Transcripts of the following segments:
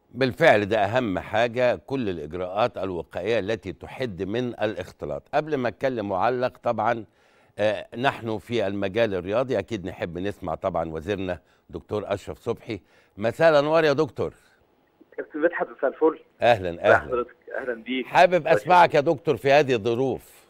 بالفعل ده أهم حاجة كل الإجراءات الوقائية التي تحد من الاختلاط قبل ما أتكلم معلق طبعا آه، نحن في المجال الرياضي أكيد نحب نسمع طبعا وزيرنا دكتور أشرف صبحي مساء الأنوار يا دكتور كابتن مدحت مساء الفل أهلا ازي أهلا حضرتك اهلا بيك حابب أسمعك يا دكتور في هذه الظروف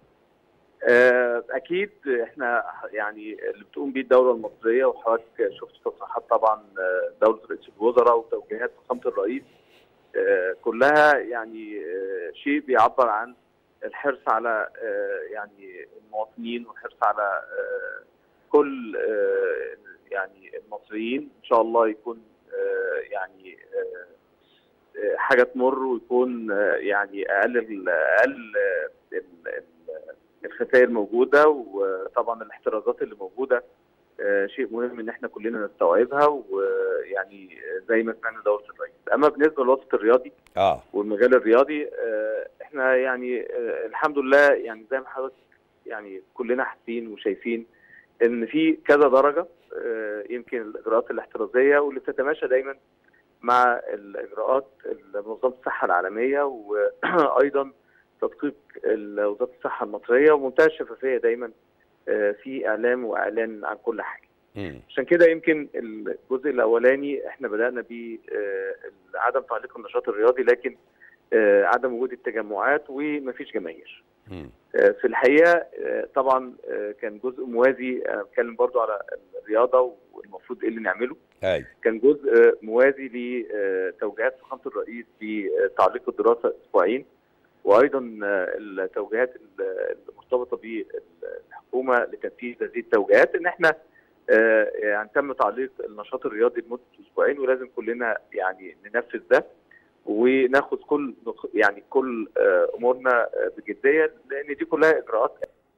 آه، اكيد احنا يعني اللي بتقوم بيه الدوله المصريه وحضرتك شفت تصريحات طبعا آه، دوله رئيس الوزراء وتوجيهات فخامه الرئيس آه، كلها يعني آه، شيء بيعبر عن الحرص على آه، يعني المواطنين والحرص على آه، كل آه، يعني المصريين ان شاء الله يكون آه، يعني آه، آه، حاجه تمر ويكون آه، يعني اقل ال- اقل آه، ال- ال- الخسائر موجوده وطبعا الاحترازات اللي موجوده آه، شيء مهم ان احنا كلنا نستوعبها ويعني زي ما سمعنا دوله الرئيس اما بالنسبه للوسط الرياضي آه والمجال الرياضي آه، احنا يعني آه، الحمد لله يعني زي ما حضرتك يعني كلنا حاسين وشايفين ان في كذا درجه آه، يمكن الاجراءات الاحترازيه واللي بتتماشى دايما مع الاجراءات منظمه الصحه العالميه وايضا تدقيق ال- وزاره الصحه المصريه ومنتهى الشفافيه دايما آه، في اعلام واعلان عن كل حاجه. مم. عشان كده يمكن الجزء الاولاني احنا بدانا ب عدم تعليق النشاط الرياضي لكن آه، عدم وجود التجمعات ومفيش جماهير. مم. آه، في الحقيقه آه، طبعا آه، كان جزء موازي آه، بتكلم برضو على الرياضه والمفروض ايه اللي نعمله أي كان جزء آه، موازي لتوجيهات فخامه الرئيس بتعليق الدراسه اسبوعين وايضا آه، التوجيهات ال- المرتبطه بالحكومه لتنفيذ هذه التوجيهات ان احنا آه، يعني تم تعليق النشاط الرياضي لمده اسبوعين ولازم كلنا يعني ننفذ ده وناخد كل يعني كل آه، امورنا آه، بجديه لان دي كلها اجراءات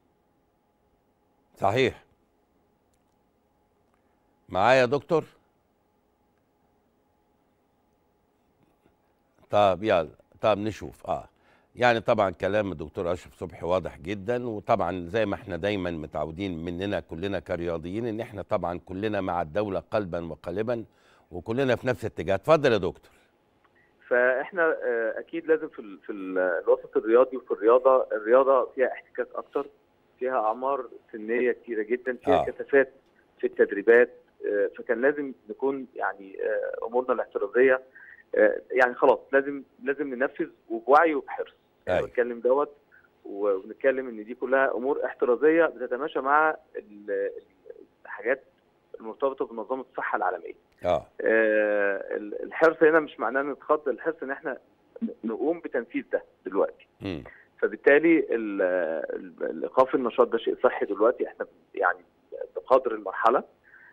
صحيح معايا يا دكتور طب يلا طب نشوف اه يعني طبعا كلام الدكتور اشرف صبحي واضح جدا وطبعا زي ما احنا دايما متعودين مننا كلنا كرياضيين ان احنا طبعا كلنا مع الدوله قلبا وقالبا وكلنا في نفس الاتجاه اتفضل يا دكتور فاحنا آه، اكيد لازم في ال- في ال- الوسط الرياضي وفي الرياضه الرياضه فيها احتكاك اكتر فيها اعمار سنيه كتيره جدا فيها آه. آه. كثافات في التدريبات آه، فكان لازم نكون يعني آه، امورنا الاحترازيه آه، يعني خلاص لازم لازم ننفذ وبوعي وبحرص يعني أيوة. بتكلم دوت ونتكلم ان دي كلها امور احترازيه بتتماشى مع ال- ال- الحاجات المرتبطه بمنظمه الصحه العالميه اه آه، ال- الحرص هنا مش معناه نتخطى الحرص ان احنا نقوم بتنفيذ ده دلوقتي مم. فبالتالي ال- ال- الايقاف النشاط ده شيء صحي دلوقتي احنا يعني بقدر المرحله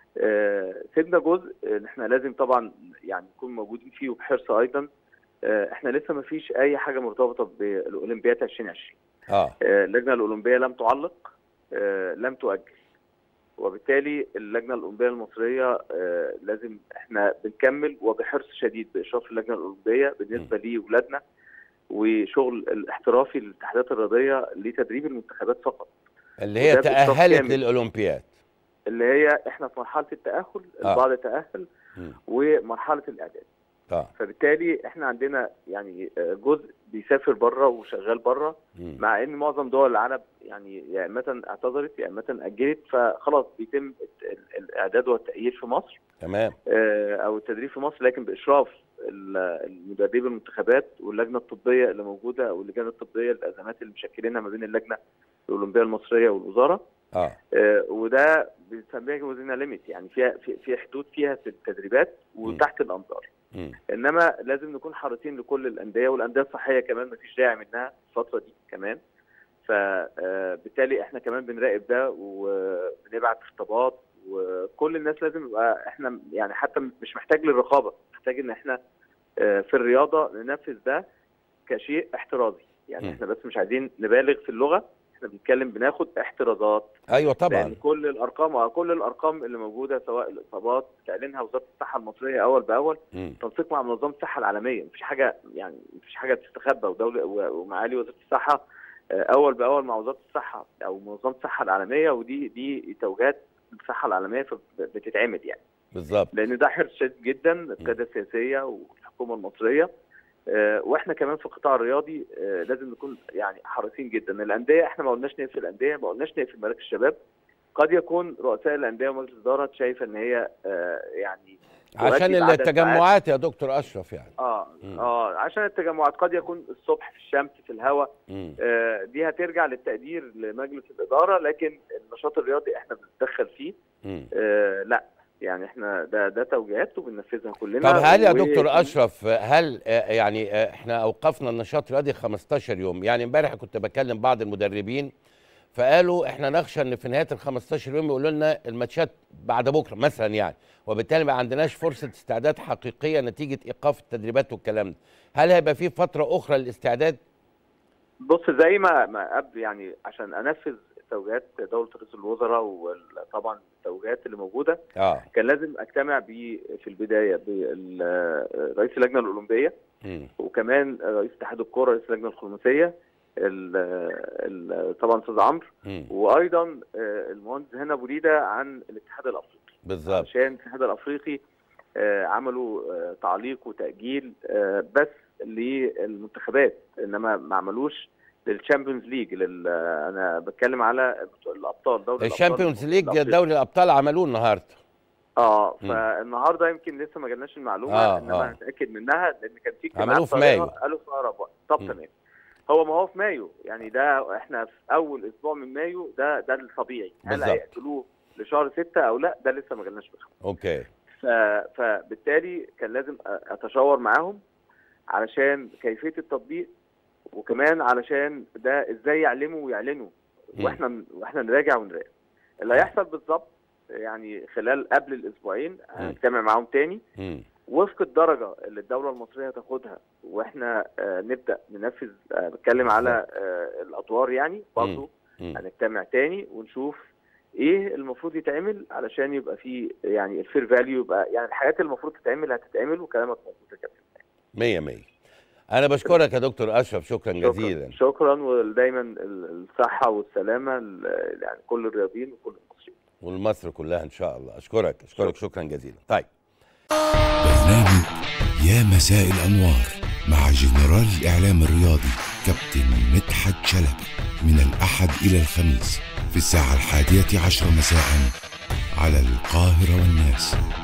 آه، سيبنا جزء ان احنا لازم طبعا يعني نكون موجودين فيه وبحرص ايضا آه، احنا لسه ما فيش اي حاجه مرتبطه بالاولمبياد 2020 اه آه، اللجنه الاولمبيه لم تعلق آه، لم تؤجل وبالتالي اللجنه الاولمبيه المصريه آه، لازم احنا بنكمل وبحرص شديد باشراف اللجنه الاولمبيه بالنسبه لاولادنا وشغل الاحترافي للاتحادات الرياضيه لتدريب المنتخبات فقط اللي هي وده بإشراف تأهلت كامل. للأولمبياد اللي هي احنا في مرحله التاهل آه. البعض تاهل مم. ومرحله الاعداد اه فبالتالي احنا عندنا يعني آه، جزء بيسافر بره وشغال بره مم. مع ان معظم دول العالم يعني يا اما اعتذرت يا اما اجلت فخلاص بيتم الت- ال- الاعداد والتاهيل في مصر تمام آه، او التدريب في مصر لكن باشراف ال- المدربي المنتخبات واللجنه الطبيه اللي موجوده او اللجان الطبيه الازمات اللي مشكلينها ما بين اللجنه الاولمبيه المصريه والوزاره اه آه، وده بنسميها جوزينا ليميت يعني فيها في, في حدود فيها في التدريبات وتحت الانظار مم. انما لازم نكون حريصين لكل الانديه والانديه الصحيه كمان ما فيش داعي منها الفتره دي كمان فبالتالي احنا كمان بنراقب ده وبنبعت خطابات وكل الناس لازم يبقى احنا يعني حتى مش محتاج للرقابه محتاج ان احنا آه، في الرياضه ننفذ ده كشيء احترازي يعني م. احنا بس مش عايزين نبالغ في اللغه احنا بنتكلم بناخد احترازات ايوه لان طبعا كل الارقام آه، كل الارقام اللي موجوده سواء الاصابات بتعلنها وزاره الصحه المصريه اول باول مم. تنسيق مع منظمه الصحه العالميه مفيش حاجه يعني مفيش حاجه تستخبى ودوله و- ومعالي وزاره الصحه آه، اول باول مع وزاره الصحه او منظمه الصحه العالميه ودي دي توجيهات الصحه العالميه فبتتعمد يعني بالظبط لان ده حرص شديد جدا القياده السياسيه الحكومه المصريه آه، واحنا كمان في القطاع الرياضي آه، لازم نكون يعني حريصين جدا الانديه احنا ما قلناش نقفل الانديه ما قلناش نقفل مراكز الشباب قد يكون رؤساء الانديه ومجلس الاداره شايفه ان هي آه، يعني عشان تؤدي بعدد التجمعات يا دكتور اشرف يعني اه مم. اه عشان التجمعات قد يكون الصبح في الشمس في الهواء مم. آه، دي هترجع للتقدير لمجلس الاداره لكن النشاط الرياضي احنا بنتدخل فيه مم. آه، لا يعني احنا ده ده توجيهات وبننفذها كلنا طب هل يا و- دكتور اشرف هل آه، يعني آه، احنا اوقفنا النشاط الرياضي 15 يوم يعني امبارح كنت بكلم بعض المدربين فقالوا احنا نخشى ان في نهايه ال 15 يوم يقولوا لنا الماتشات بعد بكره مثلا يعني وبالتالي ما عندناش فرصه استعداد حقيقيه نتيجه ايقاف التدريبات والكلام ده هل هيبقى في فتره اخرى للاستعداد بص زي ما ما قبل يعني عشان انفذ توجيهات دوله رئيس الوزراء وطبعا التوجيهات اللي موجوده اه كان لازم اجتمع ب في البدايه برئيس اللجنه الاولمبيه مم. وكمان رئيس اتحاد الكوره رئيس اللجنه الخماسيه ال- ال- طبعا استاذ عمرو مم. وايضا آه، المهندس هنا ابو ريده عن الاتحاد الافريقي بالظبط عشان الاتحاد الافريقي آه، عملوا آه، تعليق وتاجيل آه، بس للمنتخبات انما ما عملوش للشامبيونز ليج لل انا بتكلم على الابطال دوري الأبطال الشامبيونز ليج الأفريقي. دوري الابطال عملوه النهارده اه مم. فالنهارده يمكن لسه ما جالناش المعلومه آه، انما آه. هتاكد منها لان كان في اجتماعات عملوه في طارئة مايو. قالوا في اقرب وقت طب مم. تمام هو ما هو في مايو يعني ده احنا في اول اسبوع من مايو ده ده الطبيعي هل بالظبط. هيأجلوه لشهر ستة او لا ده لسه ما جالناش بخبر اوكي ف... فبالتالي كان لازم أ- اتشاور معاهم علشان كيفيه التطبيق وكمان علشان ده ازاي يعلموا ويعلنوا مم. واحنا واحنا نراجع ونراقب اللي هيحصل بالظبط يعني خلال قبل الاسبوعين هنجتمع معاهم تاني مم. وفق الدرجه اللي الدوله المصريه هتاخدها واحنا آه نبدا ننفذ آه بتكلم على آه الادوار يعني برضه مم. هنجتمع تاني ونشوف ايه المفروض يتعمل علشان يبقى في يعني الفير فاليو يبقى يعني الحاجات اللي المفروض تتعمل هتتعمل وكلامك مظبوط يا كابتن مية مية أنا بشكرك يا دكتور أشرف شكرا شكرا جزيلا شكرا ودايما ال- الصحه والسلامه ل- يعني كل الرياضيين وكل المصريين والمصر كلها إن شاء الله أشكرك أشكرك شكرا جزيلا طيب برنامج يا مساء الأنوار مع جنرال الإعلام الرياضي كابتن مدحت شلبي من الأحد إلى الخميس في الساعة الحادية عشر مساء على القاهرة والناس